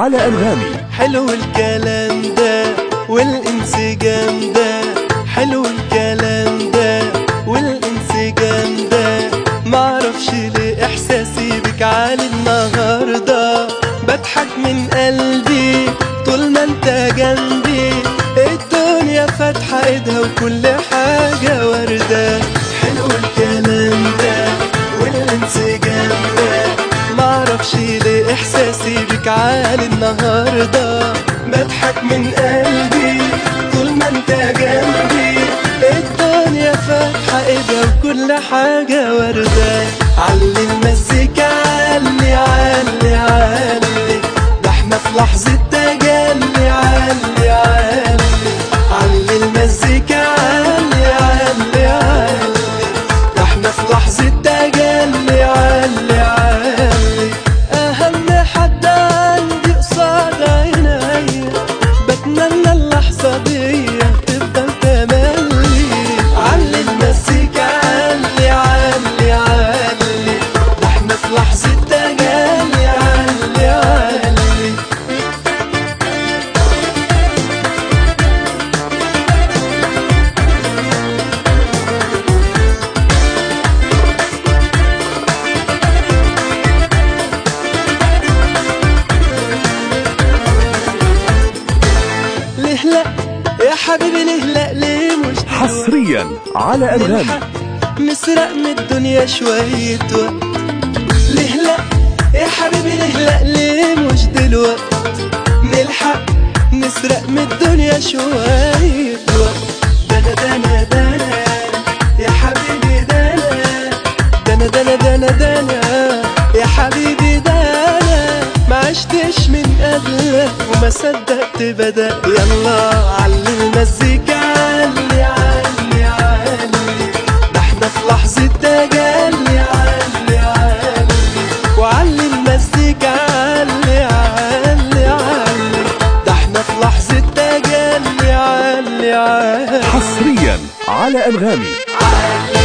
على أنغامي حلو الكلام ده والانسجام ده حلو الكلام ده والانسجام ده معرفش ليه احساسي بك عالي النهارده بضحك من قلبي طول ما انت جنبي الدنيا فاتحه ايدها وكل حاجه ورده حلو الكلام ده والانسجام ده معرفش ليه احساسي بك عالي النهارده بضحك من قلبي طول ما انت جنبي الدنيا فاتحه ايدها وكل حاجه ورده علي المزيكا علي علي علي ده احنا في لحظه تجلي علي علي علي المزيكا علي علي علي ده احنا في لحظه تجلي علي علي اهم حد عندي قصاد عينيا بتمنى اللحظه دي تفضل تملي علي المزيكا علي علي علي ده احنا في لحظه تجلي علي علي ليه لا يا حبيبي ليه لا ليه مش دلوقتي؟ حصريا على أنغامي نلحق نسرق من الدنيا شوية وقت ليه لا يا حبيبي ليه لا ليه مش دلوقت نلحق نسرق من الدنيا شوية وقت دنا دنا دنا يا حبيبي دنا دنا دنا دنا دنا يا حبيبي دنا ما عشتش من قبلك وما صدقت بدأ يلا علي المزيكا علي علي علي ده احنا في لحظة تجلي علي علي وعلي المزيكا علي علي علي ده احنا في لحظة تجلي علي علي حصريا على أنغامي علي